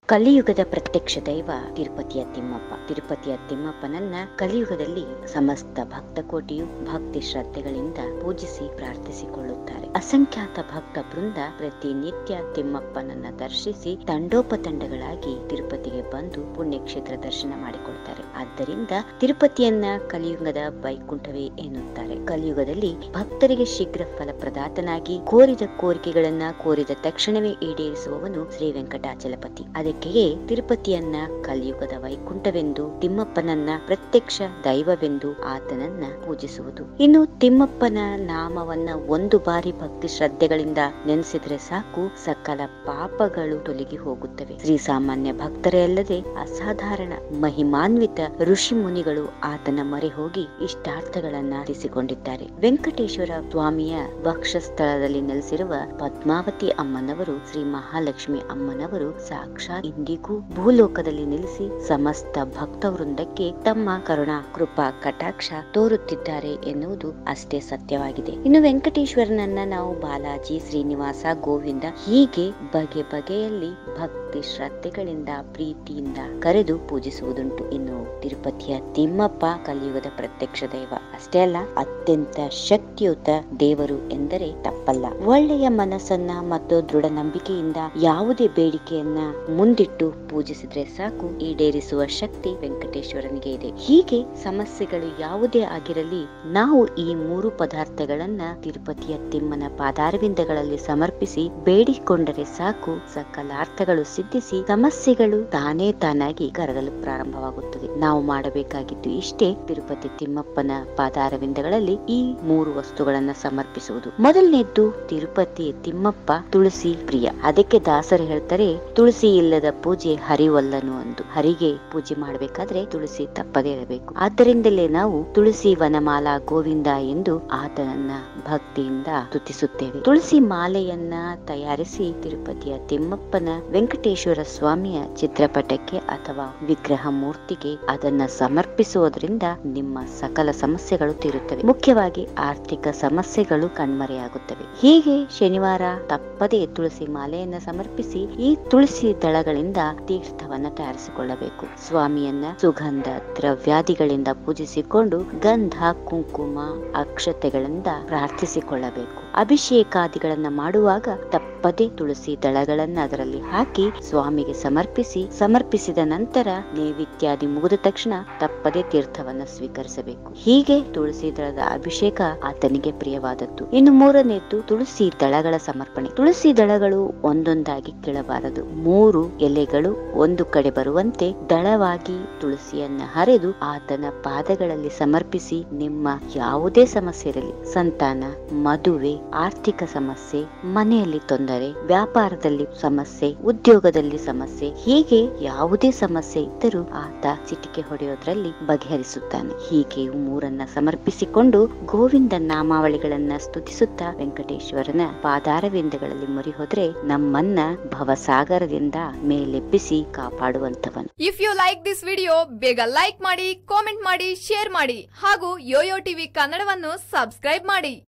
ಕಲಿಯುಗದ ಪ್ರತ್ಯಕ್ಷ ದೈವ ತಿರುಪತಿಯ ತಿಮ್ಮಪ್ಪ ತಿರುಪತಿಯ ತಿಮ್ಮಪ್ಪನನ್ನ ಕಲಿಯುಗದಲ್ಲಿ ಸಮಸ್ತ ಭಕ್ತ ಕೋಟಿಯು ಭಕ್ತಿ ಶ್ರದ್ಧೆಗಳಿಂದ ಪೂಜಿಸಿ ಪ್ರಾರ್ಥಿಸಿಕೊಳ್ಳುತ್ತಾರೆ ಅಸಂಖ್ಯಾತ ಭಕ್ತ ಬೃಂದ ಪ್ರತಿನಿತ್ಯ ತಿಮ್ಮಪ್ಪನನ್ನ ದರ್ಶಿಸಿ ತಂಡೋಪತಂಡಗಳಾಗಿ ತಿರುಪತಿಗೆ ಬಂದು ಪುಣ್ಯಕ್ಷೇತ್ರ ದರ್ಶನ ಮಾಡಿಕೊಳ್ತಾರೆ ಆದ್ದರಿಂದ ತಿರುಪತಿಯನ್ನ ಕಲಿಯುಗದ ವೈಕುಂಠವೇ ಎನ್ನುತ್ತಾರೆ ಕಲಿಯುಗದಲ್ಲಿ ಭಕ್ತರಿಗೆ ಶೀಘ್ರ ಫಲಪ್ರದಾತನಾಗಿ ಕೋರಿದ ಕೋರಿಕೆಗಳನ್ನ ಕೋರಿದ ತಕ್ಷಣವೇ ಈಡೇರಿಸುವವನು ಶ್ರೀ ವೆಂಕಟಾಚಲಪತಿ ಅದಕ್ಕೆಯೇ ತಿರುಪತಿಯನ್ನ ಕಲಿಯುಗದ ವೈಕುಂಠವೆಂದು ತಿಮ್ಮಪ್ಪನನ್ನ ಪ್ರತ್ಯಕ್ಷ ದೈವವೆಂದು ಆತನನ್ನ ಪೂಜಿಸುವುದು ಇನ್ನು ತಿಮ್ಮಪ್ಪನ ನಾಮವನ್ನ ಒಂದು ಬಾರಿ ಭಕ್ತಿ ಶ್ರದ್ಧೆಗಳಿಂದ ನೆನೆಸಿದ್ರೆ ಸಾಕು ಸಕಲ ಪಾಪಗಳು ತೊಲಗಿ ಹೋಗುತ್ತವೆ ಶ್ರೀ ಸಾಮಾನ್ಯ ಭಕ್ತರೇ ಅಲ್ಲದೆ ಅಸಾಧಾರಣ ಮಹಿಮಾನ್ವಿತ ಋಷಿ ಮುನಿಗಳು ಆತನ ಮೊರೆ ಹೋಗಿ ಇಷ್ಟಾರ್ಥಗಳನ್ನ ಅರಿಸಿಕೊಂಡಿದ್ದಾರೆ ವೆಂಕಟೇಶ್ವರ ಸ್ವಾಮಿಯ ವಕ್ಷಸ್ಥಳದಲ್ಲಿ ನೆಲೆಸಿರುವ ಪದ್ಮಾವತಿ ಅಮ್ಮನವರು ಶ್ರೀ ಮಹಾಲಕ್ಷ್ಮಿ ಅಮ್ಮನವರು ಸಾಕ್ಷಾತ್ ಇಂದಿಗೂ ಭೂಲೋಕದಲ್ಲಿ ನೆಲೆಸಿ ಸಮಸ್ತ ಭಕ್ತ ವೃಂದಕ್ಕೆ ತಮ್ಮ ಕರುಣಾ ಕೃಪಾ ಕಟಾಕ್ಷ ತೋರುತ್ತಿದ್ದಾರೆ ಎನ್ನುವುದು ಅಷ್ಟೇ ಸತ್ಯವಾಗಿದೆ ಇನ್ನು ವೆಂಕಟೇಶ್ವರನನ್ನ ನಾವು ಬಾಲಾಜಿ ಶ್ರೀನಿವಾಸ ಗೋವಿಂದ ಹೀಗೆ ಬಗೆ ಬಗೆಯಲ್ಲಿ ಭಕ್ತಿ ಶ್ರದ್ಧೆಗಳಿಂದ ಪ್ರೀತಿಯಿಂದ ಕರೆದು ಪೂಜಿಸುವುದುಂಟು ಇನ್ನು ತಿರುಪತಿಯ ತಿಮ್ಮಪ್ಪ ಕಲಿಯುಗದ ಪ್ರತ್ಯಕ್ಷ ದೈವ ಅಷ್ಟೇ ಅಲ್ಲ ಅತ್ಯಂತ ಶಕ್ತಿಯುತ ದೇವರು ಎಂದರೆ ತಪ್ಪಲ್ಲ ಒಳ್ಳೆಯ ಮನಸ್ಸನ್ನ ಮತ್ತು ದೃಢ ನಂಬಿಕೆಯಿಂದ ಯಾವುದೇ ಬೇಡಿಕೆಯನ್ನ ಮುಂದಿಟ್ಟು ಪೂಜಿಸಿದ್ರೆ ಸಾಕು ಈಡೇರಿಸುವ ಶಕ್ತಿ ವೆಂಕಟೇಶ್ವರನಿಗೆ ಇದೆ ಹೀಗೆ ಸಮಸ್ಯೆಗಳು ಯಾವುದೇ ಆಗಿರಲಿ ನಾವು ಈ ಮೂರು ಪದಾರ್ಥಗಳನ್ನ ತಿರುಪತಿಯ ತಿಮ್ಮನ ಪಾದಾರವಿಂದಗಳಲ್ಲಿ ಸಮರ್ಪಿಸಿ ಬೇಡಿಕೊಂಡರೆ ಸಾಕು ಸಕಲಾರ್ಥಗಳು ಸಿದ್ಧಿಸಿ ಸಮಸ್ಯೆಗಳು ತಾನೇ ತಾನಾಗಿ ಕರಗಲು ಪ್ರಾರಂಭವಾಗುತ್ತದೆ ನಾವು ಮಾಡಬೇಕಾಗಿದ್ದು ಇಷ್ಟೇ ತಿರುಪತಿ ತಿಮ್ಮಪ್ಪನ ಪಾದಾರವಿಂದಗಳಲ್ಲಿ ಈ ಮೂರು ವಸ್ತುಗಳನ್ನ ಸಮರ್ಪಿಸುವುದು ಮೊದಲನೇದ್ದು ತಿರುಪತಿ ತಿಮ್ಮಪ್ಪ ತುಳಸಿ ಪ್ರಿಯ ಅದಕ್ಕೆ ದಾಸರು ಹೇಳ್ತಾರೆ ತುಳಸಿ ಇಲ್ಲದ ಪೂಜೆ ಹರಿವಲ್ಲನು ಅಂದು ಹರಿಗೆ ಪೂಜೆ ಮಾಡಬೇಕಾದ್ರೆ ತುಳಸಿ ತಪ್ಪದೇ ಇರಬೇಕು ಆದ್ದರಿಂದಲೇ ನಾವು ತುಳಸಿ ವನಮಾಲಾ ಗೋವಿಂದ ಎಂದು ಆತನನ್ನ ಭಕ್ತಿಯಿಂದ ಸ್ತುತಿಸುತ್ತೇವೆ ತುಳಸಿ ಮಾಲೆಯನ್ನ ತಯಾರಿಸಿ ತಿರುಪತಿಯ ತಿಮ್ಮಪ್ಪನ ವೆಂಕಟೇಶ್ವರ ಸ್ವಾಮಿಯ ಚಿತ್ರಪಟಕ್ಕೆ ಅಥವಾ ವಿಗ್ರಹ ಮೂರ್ತಿಗೆ ಅದನ್ನ ಸಮರ್ಪಿಸುವುದರಿಂದ ನಿಮ್ಮ ಸಕಲ ಸಮಸ್ಯೆಗಳು ತೀರುತ್ತವೆ ಮುಖ್ಯವಾಗಿ ಆರ್ಥಿಕ ಸಮಸ್ಯೆಗಳು ಕಣ್ಮರೆಯಾಗುತ್ತವೆ ಹೀಗೆ ಶನಿವಾರ ತಪ್ಪದೇ ತುಳಸಿ ಮಾಲೆಯನ್ನ ಸಮರ್ಪಿಸಿ ಈ ತುಳಸಿ ದಳಗಳಿಂದ ತೀರ್ಥವನ್ನ ತಯಾರಿಸಿಕೊಳ್ಳಬೇಕು ಸ್ವಾಮಿಯನ್ನ ಸುಗಂಧ ದ್ರವ್ಯಾದಿಗಳಿಂದ ಪೂಜಿಸಿಕೊಂಡು ಗಂಧ ಕುಂಕುಮ ಅಕ್ಷತೆಗಳಿಂದ ಪ್ರಾರ್ಥಿಸಿಕೊಳ್ಳಬೇಕು ಅಭಿಷೇಕಾದಿಗಳನ್ನ ಮಾಡುವಾಗ ತಪ್ಪದೇ ತುಳಸಿ ದಳಗಳನ್ನ ಅದರಲ್ಲಿ ಹಾಕಿ ಸ್ವಾಮಿಗೆ ಸಮರ್ಪಿಸಿ ಸಮರ್ಪಿಸಿದ ನಂತರ ನೈವೇದ್ಯಾದಿ ಮುಗಿದ ತಕ್ಷಣ ತಪ್ಪದೇ ತೀರ್ಥವನ್ನ ಸ್ವೀಕರಿಸಬೇಕು ಹೀಗೆ ತುಳಸಿ ದಳದ ಅಭಿಷೇಕ ಆತನಿಗೆ ಪ್ರಿಯವಾದದ್ದು ಇನ್ನು ಮೂರನೇದ್ದು ತುಳಸಿ ದಳಗಳ ಸಮರ್ಪಣೆ ತುಳಸಿ ದಳಗಳು ಒಂದೊಂದಾಗಿ ಕೀಳಬಾರದು ಮೂರು ಎಲೆಗಳು ಒಂದು ಕಡೆ ಬರುವಂತೆ ದಳವಾಗಿ ತುಳಸಿಯನ್ನ ಹರಿದು ಆತನ ಪಾದಗಳಲ್ಲಿ ಸಮರ್ಪಿಸಿ ನಿಮ್ಮ ಯಾವುದೇ ಸಮಸ್ಯೆ ಇರಲಿ ಸಂತಾನ ಮದುವೆ ಆರ್ಥಿಕ ಸಮಸ್ಯೆ ಮನೆಯಲ್ಲಿ ತೊಂದರೆ ವ್ಯಾಪಾರದಲ್ಲಿ ಸಮಸ್ಯೆ ಉದ್ಯೋಗದಲ್ಲಿ ಸಮಸ್ಯೆ ಹೀಗೆ ಯಾವುದೇ ಸಮಸ್ಯೆ ಇದ್ದರೂ ಆತ ಚಿಟಿಕೆ ಹೊಡೆಯೋದ್ರಲ್ಲಿ ಬಗೆಹರಿಸುತ್ತಾನೆ ಹೀಗೆ ಇವು ಮೂರನ್ನ ಸಮರ್ಪಿಸಿಕೊಂಡು ಗೋವಿಂದ ನಾಮಾವಳಿಗಳನ್ನ ಸ್ತುತಿಸುತ್ತಾ ವೆಂಕಟೇಶ್ವರನ ಪಾದಾರವಿಂದಗಳಲ್ಲಿ ಮೊರೆ ಹೋದ್ರೆ ನಮ್ಮನ್ನ ಭವಸಾಗರದಿಂದ ಮೇಲೆಬ್ಬಿಸಿ ಕಾಪಾಡುವಂತವನು if you like this video ಬೇಗ ಲೈಕ್ ಮಾಡಿ ಕಾಮೆಂಟ್ ಮಾಡಿ ಶೇರ್ ಮಾಡಿ ಹಾಗೂ ಯೋಯೋ ಟಿವಿ ಕನ್ನಡವನ್ನು ಸಬ್ಸ್ಕ್ರೈಬ್ ಮಾಡಿ